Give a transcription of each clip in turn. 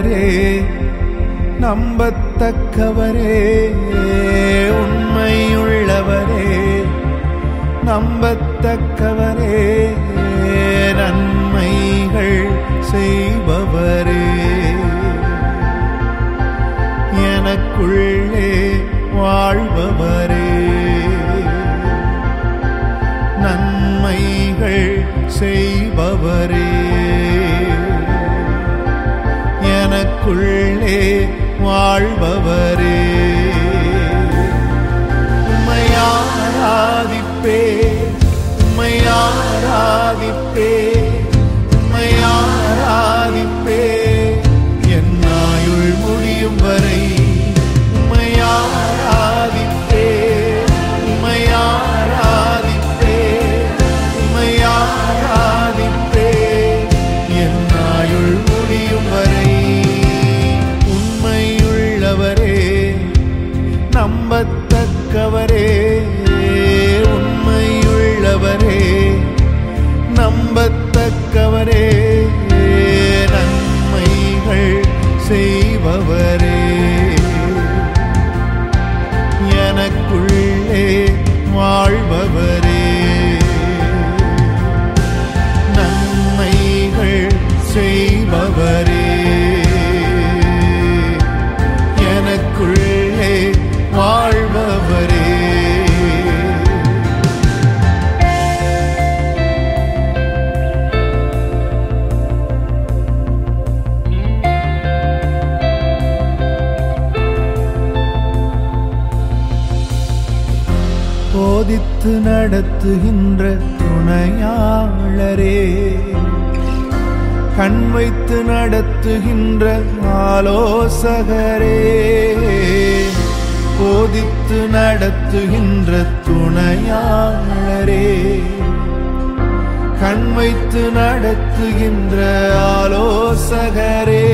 உண்மையுள்ளவரே நம்பத்தக்கவரே உண்மையுள்ளவரே நம்பத்தக்கவரே நன்மைகள் செய்பவரே எனக்குள்ளே வாழ்பவரே நன்மைகள் செய்பவரே எனக்குள்ளே வாழ்பவரே உம்மையாராதிப்பே உம்மையாராதிப்பே உம்மையாராதிப்பே என் ஆயுள் முடியும் வரை உம்மையாராதிப்பே உம்மையாராதிப்பே உம்மையாராதிப்பே என் ஆயுள் முடியும் வரை உண்மையுள்ளவரே நம்பத்தக்கவரே உண்மையுள்ளவரே நம்பத்தக்கவரே நன்மைகள் செய்பவரே எனக்குள்ளே வாழ்பவரே நன்மைகள் செய்பவரே எனக்குள்ளே வாழ்பவரே போதித்து நடத்துகின்ற துணையாளரே கண் வைத்து நடத்துகின்ற ஆலோசகரே போதித்து நடத்துகின்ற துணையாளரே கண் வைத்து நடத்துகின்ற ஆலோசகரே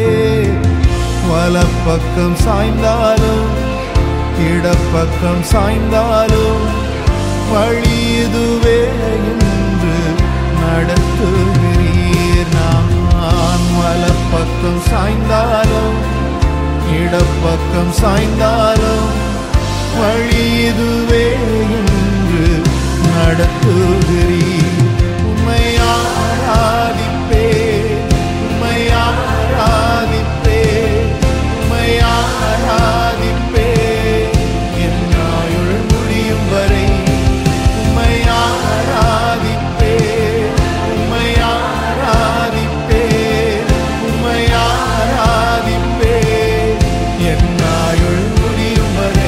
வலப்பக்கம் சாய்ந்தாலும் இடப்பக்கம் சாய்ந்தாலும் வழி இதுவே என்று நடத்துகிறீர் நான் வலப்பக்கம் சாய்ந்தாலும் இடப்பக்கம் சாய்ந்தாலும் வழி இதுவே என்று நடத்துகிறீர் உம்மை ஆராதிப்பே உம்மை ஆராதிப்பே உம்மை ஆராதிப்பே என் ஆயுள் முடியும் வரை உம்மை ஆராதிப்பே உம்மை ஆராதிப்பே உம்மை ஆராதிப்பே என் ஆயுள் முடியும் வரை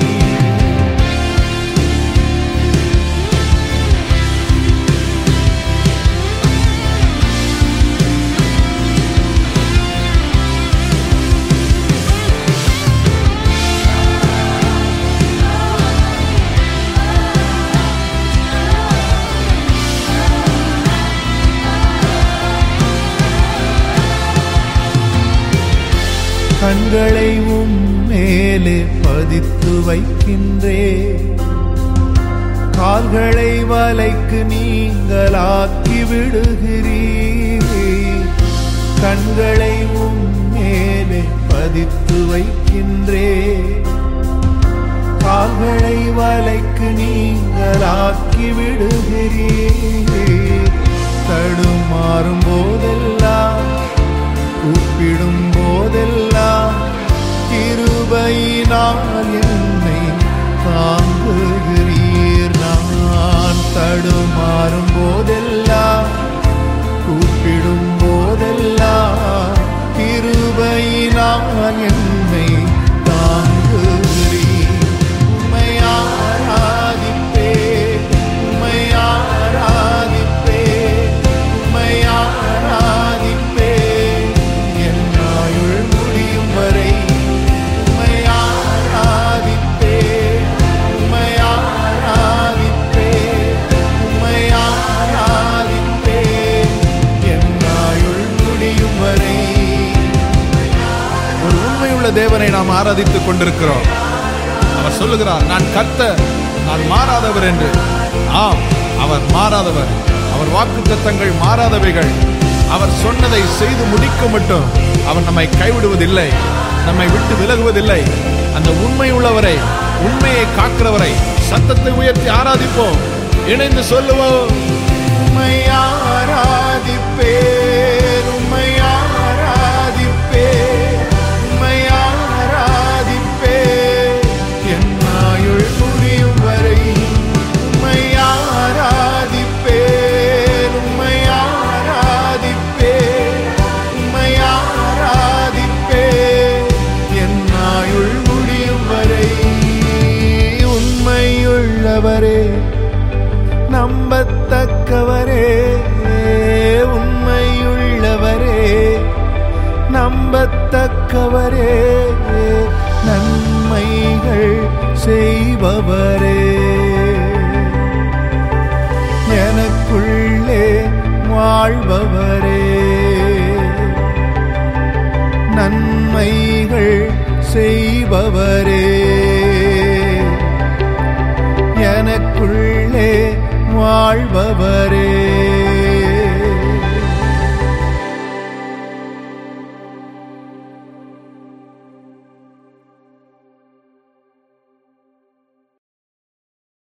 கண்களை உம் மேலே பதித்து வைக்கின்றே கால்களை வலைக்கு நீங்களாக்கி விடுகிறீர் கண்களை உம் மேலே பதித்து வைக்கின்றே கால்களை வலைக்கு நீங்களாக்கி விடுகிறீர் தடுமாறும் போதெல்லாம் கூப்பிடும் போதெல்லாம் கிருபையினால் என்னை தாங்குகிறீர் நான் தடுமாறும் போதெல்லாம் கூப்பிடும் போதெல்லாம் கிருபையினால் என்னை தாங்குகிறீர் உம்மை ஆராதிப்பே உம்மை ஆராதிப்பே உம்மை ஆராதிப்பே என் ஆயுள் முடியும் வரை உம்மை ஆராதிப்பே உம்மை ஆராதிப்பே உம்மை ஆராதிப்பே என் ஆயுள் முடியும் வரை ஒரு உண்மையுள்ள தேவனை நாம் ஆராதித்துக் கொண்டிருக்கிறோம் அவர் சொல்லுகிறார் நான் கர்த்தர் நான் மாறாதவர் என்று ஆம் அவர் மாறாதவர் அவர் வாக்குத்தத்தங்கள் மாறாதவைகள் அவர் சொன்னதை செய்து முடிக்க மட்டும் அவர் நம்மை கைவிடுவதில்லை நம்மை விட்டு விலகுவதில்லை அந்த உண்மை உள்ளவரை உண்மையை காக்கிறவரை சத்தத்தை உயர்த்தி ஆராதிப்போம் இணைந்து சொல்லுவோம் உம்மை ஆராதிப்பேன் உம்மை ஆராதிப்பேன் உம்மை ஆராதிப்பேன் என் ஆயுள் முடியும் வரை உம்மை ஆராதிப்பேன் உம்மை ஆராதிப்பேன் உம்மை ஆராதிப்பேன் என் ஆயுள் முடியும் வரை உண்மையுள்ளவரே நம்பத்தக்கவரே உண்மையுள்ளவரே நம்பத்தக்கவரே நன்மைகள் செய்பவரே எனக்குள்ளே வாழ்பவரே நன்மைகள் செய்பவரே எனக்குள்ளே வாழ்பவரே